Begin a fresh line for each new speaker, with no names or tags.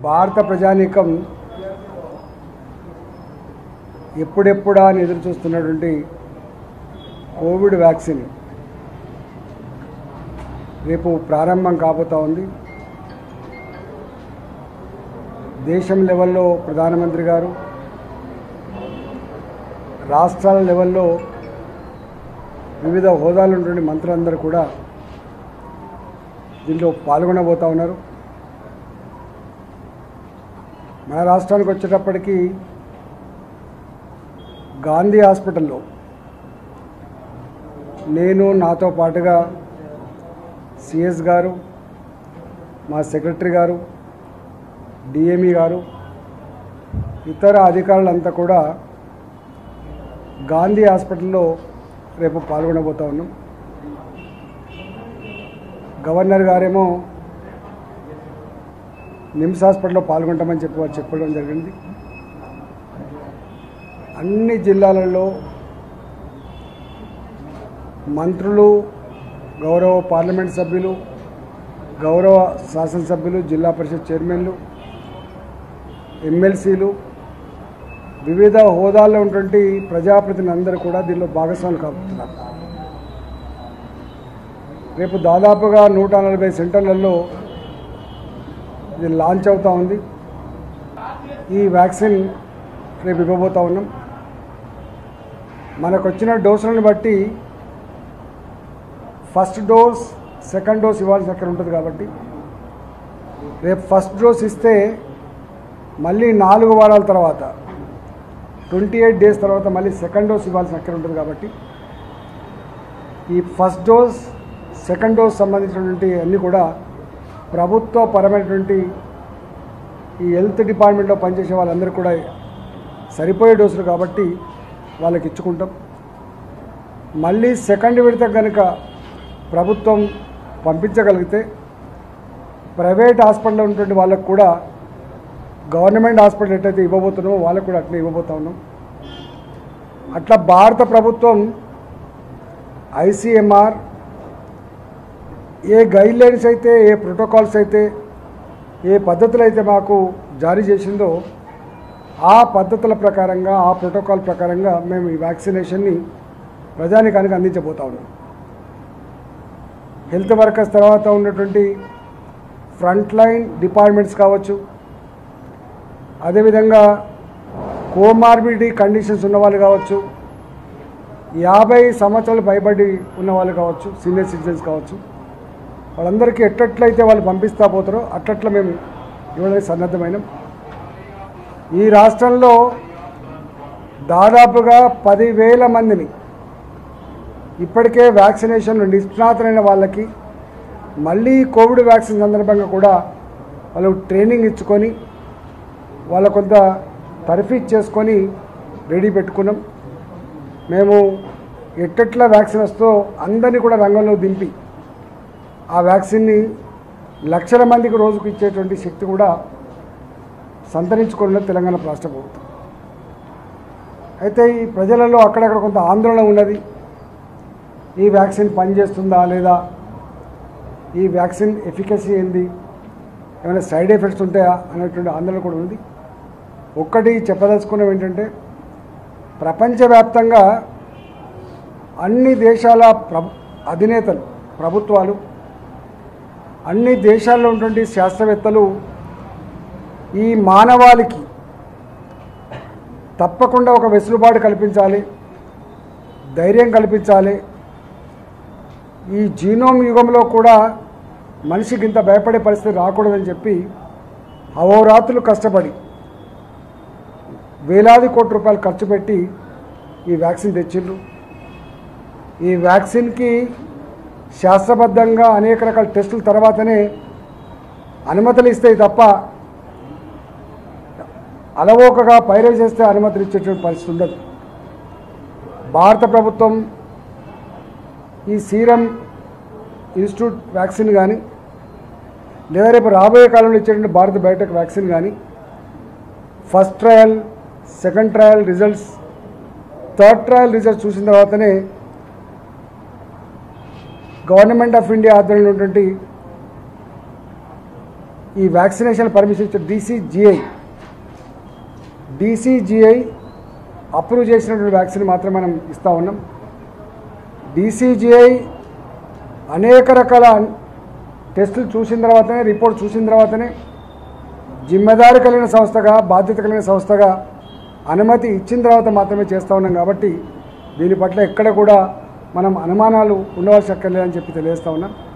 భారత ప్రజానీకం ఎప్పుడెప్పుడా అని ఎదురు చూస్తున్నటువంటి కోవిడ్ వ్యాక్సిన్ రేపు ప్రారంభం కాబోతా ఉంది దేశం లెవెల్లో ప్రధానమంత్రి గారు రాష్ట్రాల లెవెల్లో వివిధ హోదాలు ఉన్నటువంటి మంత్రులందరూ కూడా దీంట్లో పాల్గొనబోతా ఉన్నారు మన రాష్ట్రానికి వచ్చేటప్పటికి గాంధీ హాస్పిటల్లో నేను నాతో పాటుగా సిఎస్ గారు మా సెక్రటరీ గారు డిఎంఈ గారు ఇతర అధికారులంతా కూడా గాంధీ హాస్పిటల్లో రేపు పాల్గొనబోతా ఉన్నాం గవర్నర్ గారేమో నిమ్స్ హాస్పిటల్లో పాల్గొంటామని చెప్పి వారు చెప్పడం జరిగింది అన్ని జిల్లాలలో మంత్రులు గౌరవ పార్లమెంట్ సభ్యులు గౌరవ శాసనసభ్యులు జిల్లా పరిషత్ చైర్మన్లు ఎమ్మెల్సీలు వివిధ హోదాల్లో ఉన్నటువంటి ప్రజాప్రతినిధులందరూ కూడా దీనిలో భాగస్వాములు కాబోతున్నారు రేపు దాదాపుగా నూట నలభై సెంటర్లలో ఇది లాంచ్ అవుతూ ఉంది ఈ వ్యాక్సిన్ రేపు ఇవ్వబోతా ఉన్నాం మనకు వచ్చిన డోసులను బట్టి ఫస్ట్ డోస్ సెకండ్ డోస్ ఇవ్వాల్సిన అక్కడ ఉంటుంది కాబట్టి రేపు ఫస్ట్ డోస్ ఇస్తే మళ్ళీ నాలుగు వారాల తర్వాత ట్వంటీ ఎయిట్ డేస్ తర్వాత మళ్ళీ సెకండ్ డోస్ ఇవ్వాల్సిన అక్కడ ఉంటుంది కాబట్టి ఈ ఫస్ట్ డోస్ సెకండ్ డోస్ సంబంధించినటువంటి అన్నీ కూడా ప్రభుత్వ పరమైనటువంటి ఈ హెల్త్ డిపార్ట్మెంట్లో పనిచేసే వాళ్ళందరూ కూడా సరిపోయే డోసులు కాబట్టి వాళ్ళకి ఇచ్చుకుంటాం మళ్ళీ సెకండ్ విడత కనుక ప్రభుత్వం పంపించగలిగితే ప్రైవేట్ హాస్పిటల్లో ఉన్నటువంటి వాళ్ళకు కూడా గవర్నమెంట్ హాస్పిటల్ ఎట్లయితే ఇవ్వబోతున్నామో వాళ్ళకు కూడా అట్లే ఇవ్వబోతా ఉన్నాం అట్లా భారత ప్రభుత్వం ఐసీఎంఆర్ ఏ గైడ్ లైన్స్ అయితే ఏ ప్రోటోకాల్స్ అయితే ఏ పద్ధతులు అయితే మాకు జారీ చేసిందో ఆ పద్ధతుల ప్రకారంగా ఆ ప్రోటోకాల్ ప్రకారంగా మేము ఈ వ్యాక్సినేషన్ని ప్రజానికానికి అందించబోతా ఉన్నాం హెల్త్ వర్కర్స్ తర్వాత ఉన్నటువంటి ఫ్రంట్ లైన్ డిపార్ట్మెంట్స్ కావచ్చు అదేవిధంగా కోమార్బిడిటీ కండిషన్స్ ఉన్నవాళ్ళు కావచ్చు యాభై సంవత్సరాలు పైబడి ఉన్న వాళ్ళు కావచ్చు సీనియర్ సిటిజన్స్ కావచ్చు వాళ్ళందరికీ ఎట్టట్లయితే వాళ్ళు పంపిస్తా పోతారో అట్లట్లా మేము ఇవ్వడానికి సన్నద్ధమైనాం ఈ రాష్ట్రంలో దాదాపుగా పదివేల మందిని ఇప్పటికే వ్యాక్సినేషన్ నిష్ణాతులైన వాళ్ళకి మళ్ళీ కోవిడ్ వ్యాక్సిన్ సందర్భంగా కూడా వాళ్ళు ట్రైనింగ్ ఇచ్చుకొని వాళ్ళ కొంత తర్ఫీజ్ చేసుకొని రెడీ పెట్టుకున్నాం మేము ఎట్టెట్లా వ్యాక్సిన్ వస్తుందో అందరినీ కూడా రంగంలో దింపి ఆ వ్యాక్సిన్ని లక్షల మందికి రోజుకు ఇచ్చేటువంటి శక్తి కూడా సంతరించుకున్న తెలంగాణ రాష్ట్ర ప్రభుత్వం అయితే ఈ ప్రజలలో అక్కడక్కడ కొంత ఆందోళన ఉన్నది ఈ వ్యాక్సిన్ పనిచేస్తుందా లేదా ఈ వ్యాక్సిన్ ఎఫికసీ ఏంది ఏమైనా సైడ్ ఎఫెక్ట్స్ ఉంటాయా అనేటువంటి ఆందోళన కూడా ఉంది ఒక్కటి చెప్పదలుచుకున్నవి ఏంటంటే ప్రపంచవ్యాప్తంగా అన్ని దేశాల ప్రభు అధినేతలు ప్రభుత్వాలు అన్ని దేశాల్లో ఉన్నటువంటి శాస్త్రవేత్తలు ఈ మానవాళికి తప్పకుండా ఒక వెసులుబాటు కల్పించాలి ధైర్యం కల్పించాలి ఈ జీనోమ్ యుగంలో కూడా మనిషికి ఇంత భయపడే పరిస్థితి రాకూడదని చెప్పి అహోరాత్రులు కష్టపడి వేలాది కోట్ల రూపాయలు ఖర్చు పెట్టి ఈ వ్యాక్సిన్ తెచ్చిండ్రు ఈ వ్యాక్సిన్కి శాస్త్రబద్ధంగా అనేక రకాల టెస్టుల తర్వాతనే అనుమతులు ఇస్తాయి తప్ప అలవోకగా పైరవి చేస్తే అనుమతులు ఇచ్చేటువంటి పరిస్థితి ఉండదు భారత ప్రభుత్వం ఈ సీరం ఇన్స్టిట్యూట్ వ్యాక్సిన్ కానీ లేదా రేపు రాబోయే కాలంలో ఇచ్చేటువంటి భారత బయోటెక్ వ్యాక్సిన్ కానీ first trial second trial results third trial results చూసిన తర్వాతనే గవర్నమెంట్ ఆఫ్ ఇండియా ఆధ్వర్యంలో ఉన్నటువంటి ఈ వ్యాక్సినేషన్ పర్మిషన్ ఇచ్చే డీసీజీఐ డీసీజీఐ అప్రూవ్ చేసినటువంటి వ్యాక్సిన్ మాత్రమే మనం ఇస్తూ ఉన్నాం డీసీజీఐ అనేక రకాల టెస్టులు చూసిన తర్వాతనే రిపోర్ట్ చూసిన తర్వాతనే జిమ్మెదారు కలిగిన సంస్థగా బాధ్యత కలిగిన సంస్థగా అనుమతి ఇచ్చిన తర్వాత మాత్రమే చేస్తూ ఉన్నాం కాబట్టి దీని పట్ల ఎక్కడ కూడా మనం అనుమానాలు ఉండవలసి అక్కర్లేదని చెప్పి తెలియజేస్తా ఉన్నాం